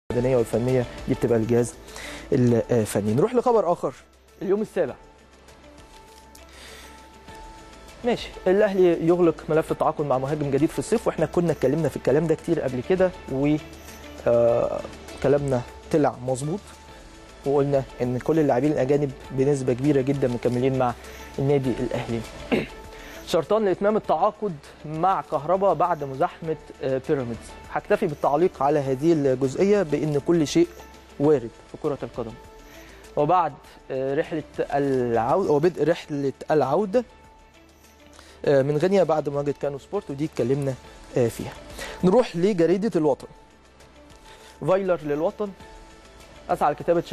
البدنيه والفنيه دي بتبقى الجهاز الفني نروح لخبر اخر اليوم السابع ماشي الاهلي يغلق ملف التعاقد مع مهاجم جديد في الصيف واحنا كنا اتكلمنا في الكلام ده كتير قبل كده و آه، كلامنا طلع مظبوط وقلنا ان كل اللاعبين الاجانب بنسبه كبيره جدا مكملين مع النادي الاهلي شرطان لاتمام التعاقد مع كهربا بعد مزاحمه آه، بيراميدز هكتفي بالتعليق على هذه الجزئيه بان كل شيء وارد في كره القدم وبعد آه، رحله العوده وبدء رحله العوده آه، من غينيا بعد مواجهه كانو سبورت ودي اتكلمنا آه، فيها نروح لجريده الوطن فايلر للوطن اسعى لكتابه